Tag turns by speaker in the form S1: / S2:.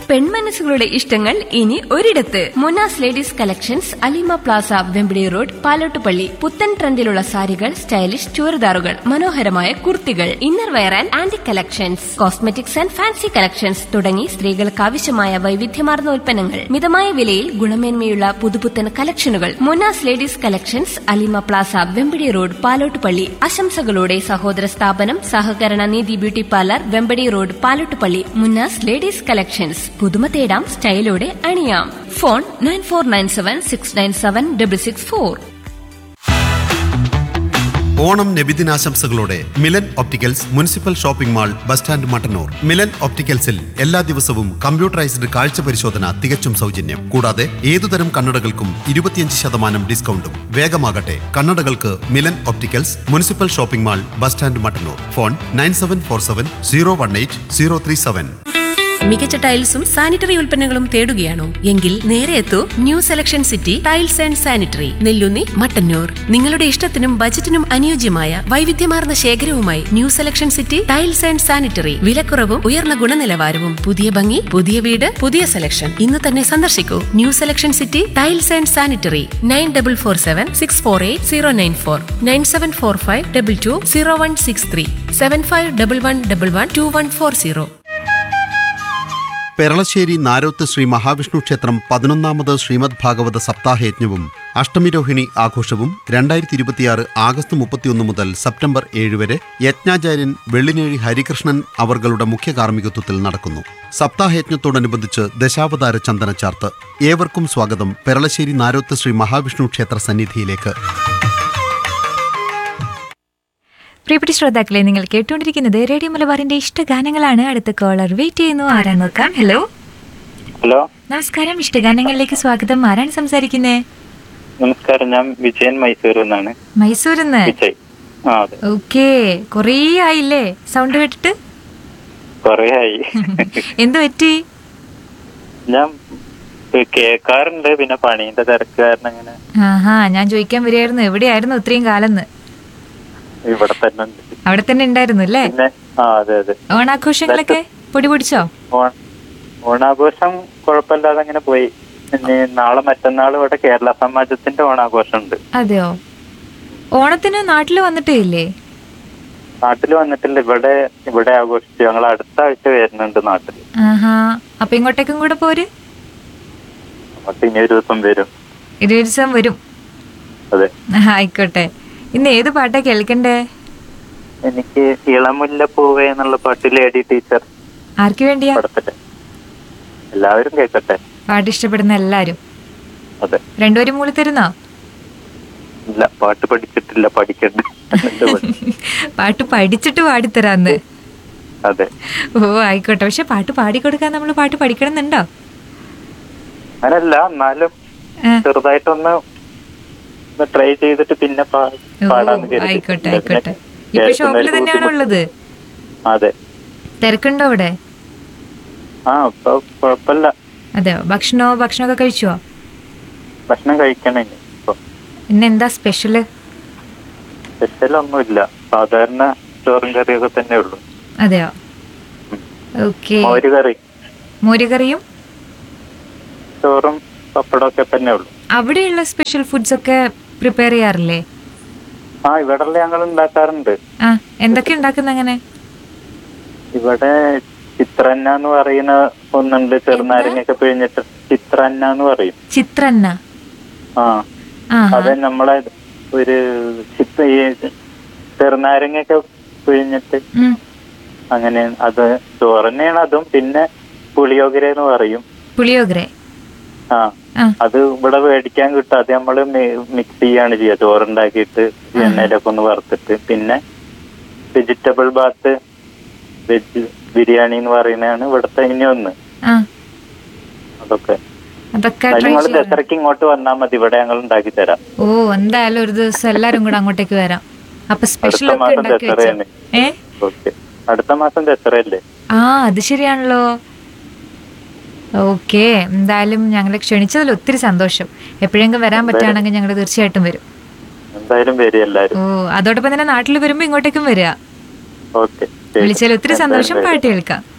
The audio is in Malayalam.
S1: പെൺമനസ്സുകളുടെ ഇഷ്ടങ്ങൾ ഇനി ഒരിടത്ത് Munas ladies collections Alima plaza Vembadi road Palottupally പുത്തൻ ട്രെൻഡിലുള്ള സാരികൾ സ്റ്റൈലിഷ് ചുരിദാറുകൾ മനോഹരമായ കുർത്തികൾ inner wear and anti collections cosmetics and fancy collections തുടങ്ങി സ്ത്രീകൾക്ക് ആവശ്യമായ വൈവിധ്യമാർന്ന ഉൽപ്പന്നങ്ങൾ മിതമായ വിലയിൽ ഗുണമേന്മയുള്ള പുതുപുത്തൻ കളക്ഷനുകൾ Munas ladies collections Alima plaza Vembadi road Palottupally ആശംസകളോടെ സഹോദര സ്ഥാപനം സഹകരണ നീതി beauty parlour Vembadi road Palottupally Munnas ladies collections പുതുമ തേടാം സ്റ്റൈലോടെ അണിയാം phone nine four nine seven six nine seven double six four
S2: Onam നബിദിനാശംസകളോടെ Milan opticals municipal shopping mall bus stand Mattannur Milan ഒപ്റ്റിക്കൽസിൽ എല്ലാ ദിവസവും കമ്പ്യൂട്ടറൈസ്ഡ് കാഴ്ച പരിശോധന തികച്ചും സൗജന്യം കൂടാതെ ഏതുതരം കണ്ണടകൾക്കും ഇരുപത്തിയഞ്ച് ശതമാനം ഡിസ്കൗണ്ടും വേഗമാകട്ടെ കണ്ണടകൾക്ക് Milan opticals municipal shopping mall bus stand Mattannur phone nine seven four seven zero one eight zero three seven
S3: മികച്ച ടൈൽസും സാനിറ്ററി ഉൽപ്പന്നങ്ങളും തേടുകയാണോ എങ്കിൽ നേരെ എത്തൂ new selection city tiles and sanitary Nellunni Mattannur നിങ്ങളുടെ ഇഷ്ടത്തിനും ബജറ്റിനും അനുയോജ്യമായ വൈവിധ്യമാർന്ന ശേഖരവുമായി new selection city tiles and sanitary വിലക്കുറവും ഉയർന്ന ഗുണനിലവാരവും പുതിയ ഭംഗി പുതിയ വീട് പുതിയ സെലക്ഷൻ ഇന്ന് തന്നെ സന്ദർശിക്കൂ new selection city tiles and sanitary nine double four seven six four eight zero nine four nine seven four five double two zero one six three seven five double one double one two one four zero
S2: Peralassery Naroth Shri Mahavishnu ക്ഷേത്രം പതിനൊന്നാമത് ശ്രീമദ് ഭാഗവത സപ്താഹയജ്ഞവും അഷ്ടമിരോഹിണി ആഘോഷവും രണ്ടായിരത്തി ഇരുപത്തിയാറ് ആഗസ്റ്റ് മുപ്പത്തിയൊന്ന് മുതൽ സെപ്റ്റംബർ ഏഴ് വരെ യജ്ഞാചാര്യൻ വെള്ളിനേഴി ഹരികൃഷ്ണൻ അവർകളുടെ മുഖ്യ കാർമ്മികത്വത്തിൽ നടക്കുന്നു സപ്താഹയജ്ഞത്തോടനുബന്ധിച്ച് ദശാവതാര ചന്ദനച്ചാർത്ത് ഏവർക്കും സ്വാഗതം പെരളശ്ശേരി നാരോത്ത് ശ്രീ മഹാവിഷ്ണു ക്ഷേത്ര സന്നിധിയിലേക്ക്
S4: പ്രിയപ്പെട്ട ശ്രോതാക്കളെ നിങ്ങൾ കേട്ടുകൊണ്ടിരിക്കുന്നത് റേഡിയോ മലബാറിന്റെ ഇഷ്ടഗാനങ്ങളാണ് അടുത്ത കോളർ വെയിറ്റ് ചെയ്യുന്നു ആരാ നോക്കാം ഹലോ
S5: ഹലോ
S4: നമസ്കാരം ഇഷ്ടഗാനങ്ങളിലേക്ക് സ്വാഗതം ആരാണ് സംസാരിക്കുന്നത്
S5: നമസ്കാരം ഞാൻ വിജയൻ മൈസൂരിൽ നിന്നാണ്
S4: മൈസൂരിന്ന്
S5: വിജയ് ആ അതെ
S4: ഓക്കേ കൊറേ ആയില്ലേ സൗണ്ട് കേട്ടിട്ട്
S5: കൊറേ ആയി
S4: എന്ത് പറ്റി
S5: ഞാൻ കേൾക്കാറുണ്ട് പിന്നെ പണീന്റെ തിരക്ക് കാരണം അങ്ങനെ
S4: ആഹാ ഞാൻ ചോദിക്കാൻ വരികയായിരുന്നു എവിടെയായിരുന്നു ഇത്രയും കാലം
S5: ഇവിടെ തന്നെ ഉണ്ട്
S4: അവിടെ തന്നെ ഉണ്ടായിരുന്നു അല്ലേ
S5: പിന്നെ ആ അതെ അതെ
S4: ഓണാഘോഷങ്ങളൊക്കെ പൊടി പൊടിച്ചോ
S5: ഓൺ ഓണാഘോഷം കുഴപ്പമില്ലാതെ അങ്ങനെ പോയി ഇനി നാളെ മറ്റന്നാൾ ഇവിടെ കേരള സമാജത്തിന്റെ ഓണാഘോഷം ഉണ്ട്
S4: അതെയോ ഓണത്തിന് നാട്ടിൽ വന്നിട്ടേ ഇല്ലേ
S5: നാട്ടിൽ വന്നിട്ടില്ല ഇവിടെ ഇവിടെ ആഘോഷിച്ചു ഞങ്ങൾ അടുത്ത ആഴ്ച വരുന്നുണ്ട് നാട്ടിൽ
S4: ആഹാ അപ്പൊ ഇങ്ങോട്ടേക്കും കൂടെ പോര്
S5: നമുക്ക് ഇനി ഒരു ദിവസം വരും
S4: ഇരുപത് ദിവസം വരും
S5: അതെ
S4: ആയിക്കോട്ടെ ഇന്ന് ഏത് പാട്ടാ കേൾക്കണ്ടേ
S5: എനിക്ക് ഇളമുല്ലപ്പൂവേ എന്നുള്ള പാട്ട് ലേഡി ടീച്ചർ
S4: ആർക്ക് വേണ്ടിയാ
S5: പടത്തില് എല്ലാവരും കേൾക്കട്ടെ
S4: പാട്ട് ഇഷ്ടപ്പെടുന്ന എല്ലാരും
S5: അതെ
S4: രണ്ടുപേരും മൂളി തരുന്നോ
S5: ഇല്ല പാട്ട് പഠിച്ചിട്ടില്ല പഠിക്കണ്ട എന്നിട്ട് പഠി-
S4: പാട്ട് പഠിച്ചിട്ട് പാടിത്തരാന്ന്
S5: അതെ
S4: ഓ ആയിക്കോട്ടെ പക്ഷെ പാട്ട് പാടിക്കൊടുക്കാൻ നമ്മൾ പാട്ട് പഠിക്കണമെന്നുണ്ടോ
S5: അങ്ങനല്ല എന്നാലും
S4: ആ,
S5: ചെറുതായിട്ടൊന്ന് ട്രൈ ചെയ്തിട്ട് പിന്നെ പാ-
S4: ഓ
S5: പാടാന്ന് കരുതി.
S4: ആയിക്കോട്ടെ ആയിക്കോട്ടെ ഇപ്പൊ
S5: കേൾക്കുന്ന
S4: ഷോപ്പിൽ
S5: ഒരു
S4: തന്നെയാണോ
S5: ബുദ്ധിമുട്ട്.
S4: ഉള്ളത്
S5: അതെ
S4: തിരക്കുണ്ടോ അവിടെ
S5: ആ ഇപ്പൊ കുഴപ്പമില്ല
S4: അതെയോ ഭക്ഷണമോ ഭക്ഷണമൊക്കെ കഴിച്ചോ
S5: ഭക്ഷണം കഴിക്കണേ ഇപ്പൊ
S4: ഇന്ന് എന്താ സ്പെഷ്യല്
S5: സ്പെഷ്യൽ ഒന്നുമില്ല സാധാരണ ചോറും കറിയൊക്കെ തന്നെ ഉള്ളൂ
S4: അതെയോ ഓക്കെ
S5: മോര് കറി
S4: മോരുകറിയും
S5: ചോറും പപ്പടമൊക്കെ തന്നെ ഉള്ളൂ
S4: അവിടെയുള്ള സ്പെഷ്യൽ ഫുഡ്സ് ഒക്കെ പ്രിപ്പയർ ചെയ്യാറില്ലേ
S5: ആ ഇവിടെ ഞങ്ങൾ ഉണ്ടാക്കാറുണ്ട്
S4: ആ എന്തൊക്കെ ഉണ്ടാക്കുന്ന അങ്ങനെ
S5: ഇവിടെ ചിത്രന്ന എന്ന് പറയുന്ന ഒന്നുണ്ട് ചെറുനാരങ്ങയൊക്കെ പിഴിഞ്ഞിട്ട് ചിത്രന്ന എന്ന് പറയും
S4: ചിത്രന്ന
S5: ആ
S4: ആ
S5: അത് നമ്മളെ ഒരു ചിത്ര ഈ ചെറുനാരങ്ങയൊക്കെ പിഴിഞ്ഞിട്ട്
S4: ഉം.
S5: അങ്ങനെ അത് ചോറന്നെയാണ് അതും പിന്നെ പുളിയോഗര എന്ന് പറയും
S4: പുളിയോഗരെ
S5: ആ
S4: ആ
S5: അത് ഇവിടെ മേടിക്കാൻ കിട്ടും അത് നമ്മള് മിക്സ് ചെയ്യാണ് ചെയ്യുക ചോറുണ്ടാക്കിയിട്ട് എണ്ണയിലൊക്കെ ഒന്ന് വറുത്തിട്ട് പിന്നെ വെജിറ്റബിൾ ബാത്ത് വെജ് ബിരിയാണി എന്ന് പറയുന്നതാണ് ഇവിടുത്തെ ഇനി ഒന്ന്
S4: ആ
S5: അതൊക്കെ
S4: അതൊക്കെ
S5: അത്
S4: ട്രൈ
S5: നിങ്ങൾ
S4: ചെയ്യാം
S5: ദസറയ്ക്ക് ഇങ്ങോട്ട് വന്നാൽ മതി ഇവിടെ ഞങ്ങൾ ഉണ്ടാക്കി തരാം
S4: ഓ എന്തായാലും ഒരു ദിവസം എല്ലാരും കൂടെ അങ്ങോട്ടേക്ക് വരാം അപ്പൊ സ്പെഷ്യൽ
S5: അടുത്ത
S4: ഒക്കെ
S5: മാസം
S4: ഉണ്ടാക്കി വെച്ചോ
S5: ദസറയാണ്
S4: ഏ
S5: ഓക്കെ അടുത്ത മാസം ദസറയല്ലേ
S4: ആ അത് ശരിയാണല്ലോ ഓക്കെ എന്തായാലും ഞങ്ങളെ ക്ഷണിച്ചതിൽ ഒത്തിരി സന്തോഷം എപ്പോഴെങ്കിലും വരാൻ പറ്റുകയാണെങ്കിൽ ഞങ്ങൾ തീർച്ചയായിട്ടും വരും
S5: എന്തായാലും വരും എല്ലാരും
S4: ഓ അതോടൊപ്പം തന്നെ നാട്ടിൽ വരുമ്പോ ഇങ്ങോട്ടേക്കും വരിക
S5: ഓക്കെ
S4: വിളിച്ചതിൽ ഒത്തിരി സന്തോഷം പാട്ട് കേൾക്കാം